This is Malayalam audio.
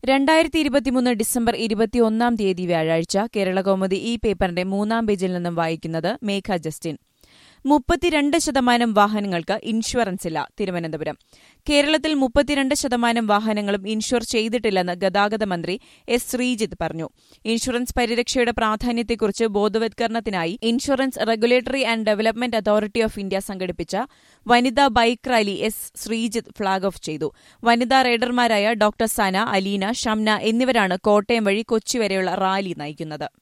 രണ്ടായിരത്തി ഇരുപത്തിമൂന്ന് ഡിസംബർ ഇരുപത്തിയൊന്നാം തീയതി വ്യാഴാഴ്ച കേരളകൗമുദി ഈ പേപ്പറിന്റെ മൂന്നാം പേജിൽ നിന്നും വായിക്കുന്നത് മേഘ ജസ്റ്റിൻ മുപ്പത്തിരണ്ട് ശതമാനം വാഹനങ്ങൾക്ക് ഇൻഷുറൻസ് ഇല്ല തിരുവനന്തപുരം കേരളത്തിൽ മുപ്പത്തിരണ്ട് ശതമാനം വാഹനങ്ങളും ഇൻഷുർ ചെയ്തിട്ടില്ലെന്ന് ഗതാഗത മന്ത്രി എസ് ശ്രീജിത്ത് പറഞ്ഞു ഇൻഷുറൻസ് പരിരക്ഷയുടെ പ്രാധാന്യത്തെക്കുറിച്ച് ബോധവത്കരണത്തിനായി insurance regulatory and development authority of India സംഘടിപ്പിച്ച വനിതാ bike rally S Sreejith flag off ചെയ്തു വനിതാ റൈഡർമാരായ ഡോക്ടർ സന അലീന ഷംന എന്നിവരാണ് കോട്ടയം വഴി കൊച്ചി വരെയുള്ള റാലി നയിക്കുന്നത്